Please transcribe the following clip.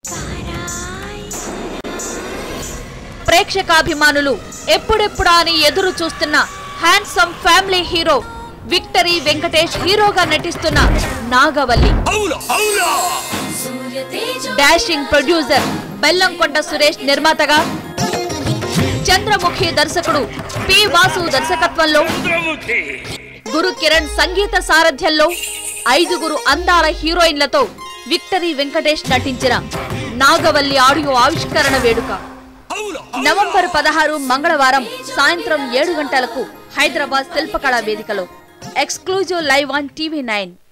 ప్రేక్షకాభిమానులు ఎప్పుడెప్పుడా అని ఎదురు చూస్తున్న handsome family hero victory Venkatesh హీరోగా నటిస్తున్న నాగవల్లి అవును అవునా డాషింగ్ ప్రొడ్యూసర్ బెల్లంకొండ సురేష్ నిర్మాతగా చంద్రముఖి దర్శకుడు పి వాసు దర్శకత్వంలో చంద్రముఖి గురు కిరణ్ సంగీత సారథ్యంలో ఐదుగురు అందాల హీరోయిన్లతో విక్టరీ వెంకటేష్ నటించిన నాగవల్లి ఆడియో ఆవిష్కరణ వేడుక అవును నవంబర్ పదహారు మంగళవారం సాయంత్రం ఏడు గంటలకు హైదరాబాద్ శిల్పకళా వేదికలో exclusive live on TV nine